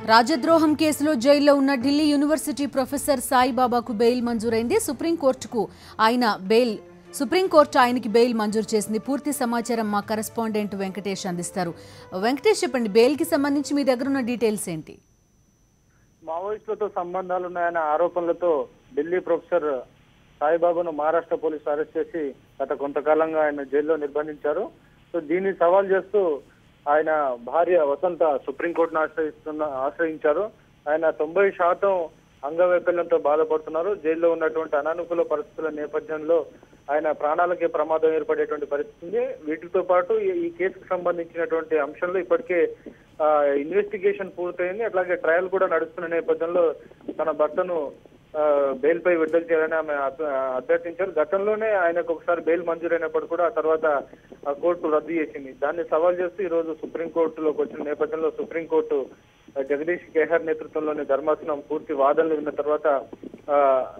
రాజద్రోహం కేసులో జైల్లో ఉన్న ఢిల్లీ యూనివర్సిటీ ప్రొఫెసర్ సాయిబాబాకు బెయిల్ మంజూరైంది సుప్రీంకోర్టుకు ఆయన బెయిల్ సుప్రీంకోర్టు ఆయనకి బెయిల్ మంజూరు చేసింది పూర్తి సమాచారం మా కరెస్పాండెంట్ వెంకటేష్ అందిస్తారు వెంకటేష్ చెప్పండి బెయిల్కి సంబంధించి మీ దగ్గర ఉన్న డీటెయిల్స్ ఏంటి మావోయిస్టులతో సంబంధాలున్నాయన్న ఆరోపణలతో ఢిల్లీ ప్రొఫెసర్ సాయిబాబాను మహారాష్ట్ర పోలీసులు అరెస్ట్ చేసి గత కొంతకాలంగా ఆయన జైల్లో నిర్బంధించారు సో దీన్ని సవాల్ చేస్తూ ఆయన భార్య వసంత సుప్రీంకోర్టును ఆశ్రయిస్తున్న ఆశ్రయించారు ఆయన తొంభై శాతం అంగవైకల్యంతో బాధపడుతున్నారు జైల్లో ఉన్నటువంటి అనానుకూల పరిస్థితుల నేపథ్యంలో ఆయన ప్రాణాలకే ప్రమాదం ఏర్పడేటువంటి పరిస్థితి ఉంది వీటితో పాటు ఈ- ఈ కేసుకు సంబంధించినటువంటి అంశంలో ఇప్పటికే ఆ, ఇన్వెస్టిగేషన్ పూర్తయింది అట్లాగే ట్రయల్ కూడా నడుస్తున్న నేపథ్యంలో తన భర్తను ఆ, బెయిల్ పై విడుదల చేయాలని ఆమె అభ- అభ్యర్థించారు గతంలోనే ఆయనకు ఒకసారి బెయిల్ మంజూరైనప్పుడు కూడా ఆ తర్వాత ఆ కోర్టు రద్దు చేసింది దాన్ని సవాల్ చేస్తూ ఈ రోజు సుప్రీంకోర్టులోకి వచ్చిన నేపథ్యంలో సుప్రీంకోర్టు ఆ, జగదీష్ కేహర్ నేతృత్వంలోని ధర్మాసనం పూర్తి వాదనలు విన్న తర్వాత ఆ,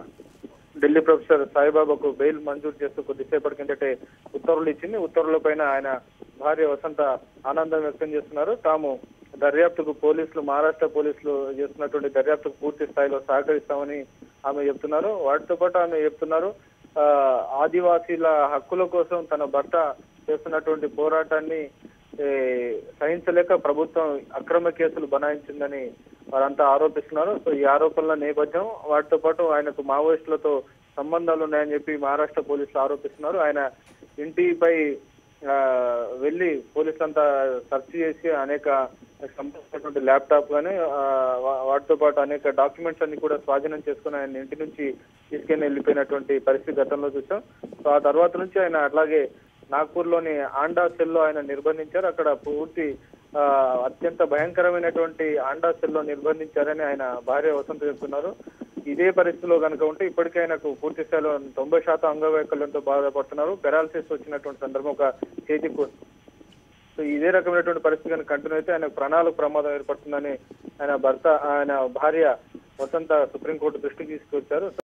ఢిల్లీ ప్రొఫెసర్ సాయిబాబాకు బెయిల్ మంజూరు చేస్తూ కొద్దిసేపటి కిందటే ఉత్తర్వులు ఇచ్చింది ఉత్తర్వుల పైన ఆయన భార్య వసంత ఆనందం వ్యక్తం చేస్తున్నారు తాము దర్యాప్తుకు పోలీసులు మహారాష్ట్ర పోలీసులు చేస్తున్నటువంటి దర్యాప్తుకు పూర్తి స్థాయిలో సహకరిస్తామని ఆమె చెప్తున్నారు వాటితో పాటు ఆమె చెప్తున్నారు ఆ, ఆదివాసీల హక్కుల కోసం తన భర్త చేస్తున్నటువంటి పోరాటాన్ని ఏ, సహించలేక ప్రభుత్వం అక్రమ కేసులు బనాయించిందని వారంతా ఆరోపిస్తున్నారు సో ఈ ఆరోపణల నేపథ్యం వాటితో పాటు ఆయనకు మావోయిస్టులతో సంబంధాలు ఉన్నాయని చెప్పి మహారాష్ట్ర పోలీసులు ఆరోపిస్తున్నారు ఆయన ఇంటిపై ఆ, వెళ్ళి పోలీసులంతా సెర్చ్ చేసి అనేక సంబంధించినటువంటి ల్యాప్టాప్ గానీ ఆ, వా- వాటితో పాటు అనేక డాక్యుమెంట్స్ అన్ని కూడా స్వాధీనం చేసుకుని ఆయన ఇంటి నుంచి తీసుకెళ్లి వెళ్ళిపోయినటువంటి పరిస్థితి గతంలో చూసాం సో ఆ తర్వాత నుంచి ఆయన అట్లాగే నాగ్పూర్ లోని ఆండా సెల్లో ఆయన నిర్బంధించారు అక్కడ పూర్తి ఆ, అత్యంత భయంకరమైనటువంటి ఆండా సెల్లో నిర్బంధించారని ఆయన భార్య వసంత చెప్తున్నారు ఇదే పరిస్థితిలో కనుక ఉంటే ఇప్పటికే ఆయనకు పూర్తి స్థాయిలో తొంభై శాతం అంగవైకల్యంతో బాధపడుతున్నారు పెరాలసిస్ వచ్చినటువంటి సందర్భం ఒక చేతి కూ- సో ఇదే రకమైనటువంటి పరిస్థితి కనుక కంటిన్యూ అయితే ఆయన ప్రాణాలకు ప్రమాదం ఏర్పడుతుందని ఆయన భర్త ఆయన భార్య వసంత సుప్రీంకోర్టు దృష్టికి తీసుకొచ్చారు